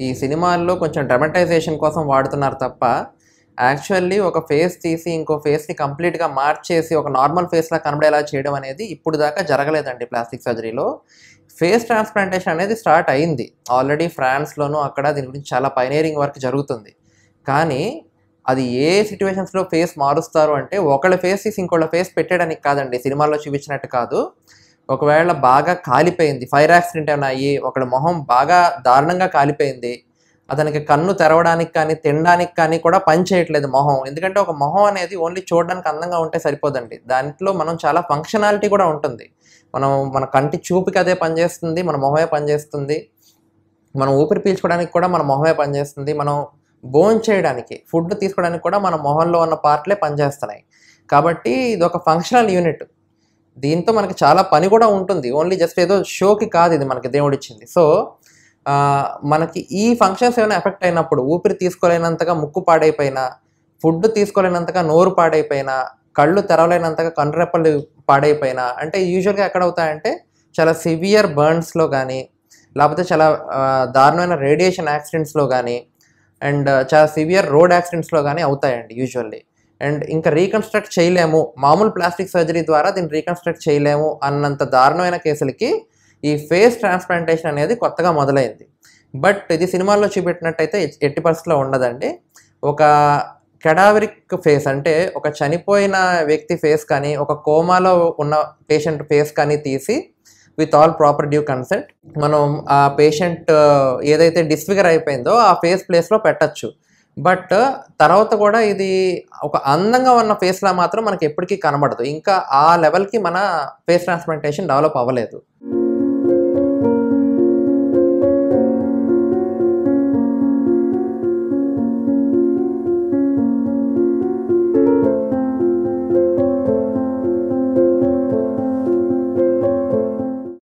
సినిమాల్లో కొంచెం డ్రమటైజేషన్ కోసం వాడుతున్నారు తప్ప యాక్చువల్లీ ఒక ఫేస్ తీసి ఇంకో ఫేస్ని కంప్లీట్గా మార్చేసి ఒక నార్మల్ ఫేస్లా కనబడేలా చేయడం అనేది ఇప్పుడు దాకా జరగలేదండి ప్లాస్టిక్ సర్జరీలో ఫేస్ ట్రాన్స్ప్లాంటేషన్ అనేది స్టార్ట్ అయింది ఆల్రెడీ ఫ్రాన్స్లోనూ అక్కడ దీని గురించి చాలా పైనీరింగ్ వర్క్ జరుగుతుంది కానీ అది ఏ సిచ్యువేషన్స్లో ఫేస్ మారుస్తారు అంటే ఒకళ్ళ ఫేస్ తీసి ఇంకోళ్ళ ఫేస్ పెట్టడానికి కాదండి సినిమాల్లో చూపించినట్టు కాదు ఒకవేళ బాగా కాలిపోయింది ఫైర్ యాక్సిడెంట్ ఏమైనా అయ్యి ఒకళ్ళ మొహం బాగా దారుణంగా కాలిపోయింది అతనికి కన్ను తెరవడానికి కానీ తినడానికి కానీ కూడా పని చేయట్లేదు మొహం ఎందుకంటే ఒక మొహం అనేది ఓన్లీ చూడడానికి అందంగా ఉంటే సరిపోదండి దాంట్లో మనం చాలా ఫంక్షనాలిటీ కూడా ఉంటుంది మనం మన కంటి చూపుకి అదే పనిచేస్తుంది మన మొహమే పనిచేస్తుంది మనం ఊపిరి పీల్చుకోవడానికి కూడా మన మొహమే పనిచేస్తుంది మనం బోన్ చేయడానికి ఫుడ్ తీసుకోవడానికి కూడా మన మొహంలో ఉన్న పార్ట్లే పనిచేస్తున్నాయి కాబట్టి ఇది ఒక ఫంక్షనల్ యూనిట్ దీంతో మనకి చాలా పని కూడా ఉంటుంది ఓన్లీ జస్ట్ ఏదో షోకి కాదు ఇది మనకి దేవుడు ఇచ్చింది సో ఆ, మనకి ఈ ఫంక్షన్స్ ఏమైనా ఎఫెక్ట్ అయినప్పుడు ఊపిరి తీసుకోలేనంతగా ముక్కు పాడైపోయినా ఫుడ్ తీసుకోలేనంతగా నోరు పాడైపోయినా కళ్ళు తెరవలేనంతగా కనురెప్పలు పాడైపోయినా అంటే యూజువల్గా ఎక్కడ అవుతాయంటే చాలా సివియర్ బర్న్స్లో కానీ లేకపోతే చాలా ఆ, దారుణమైన రేడియేషన్ యాక్సిడెంట్స్లో కానీ అండ్ చాలా సివియర్ రోడ్ యాక్సిడెంట్స్లో కానీ అవుతాయండి యూజువల్లీ అండ్ ఇంకా రీకన్స్ట్రక్ట్ చేయలేము మామూలు ప్లాస్టిక్ సర్జరీ ద్వారా దీన్ని రీకన్స్ట్రక్ట్ చేయలేము అన్నంత దారుణమైన కేసులకి ఈ ఫేస్ ట్రాన్స్ప్లాంటేషన్ అనేది కొత్తగా మొదలైంది బట్ ఇది సినిమాల్లో చూపెట్టినట్టయితే ఎట్- ఎట్టి పరిస్థితిలో ఉండదండి ఒక కెడావరిక్ ఫేస్ అంటే ఒక చనిపోయిన వ్యక్తి ఫేస్ కానీ ఒక కోమాలో ఉన్న పేషెంట్ ఫేస్ కానీ తీసి with all proper due consent మనం ఆ పేషెంట్ ఏదైతే డిస్ఫిగర్ అయిపోయిందో ఆ ఫేస్ ప్లేస్లో పెట్టచ్చు బట్ తర్వాత కూడా ఇది ఒక అందంగా ఉన్న ఫేస్లా మాత్రం మనకి ఎప్పటికీ కనబడదు ఇంకా ఆ లెవెల్కి మన ఫేస్ ట్రాన్స్ప్లాంటేషన్ డెవలప్ అవ్వలేదు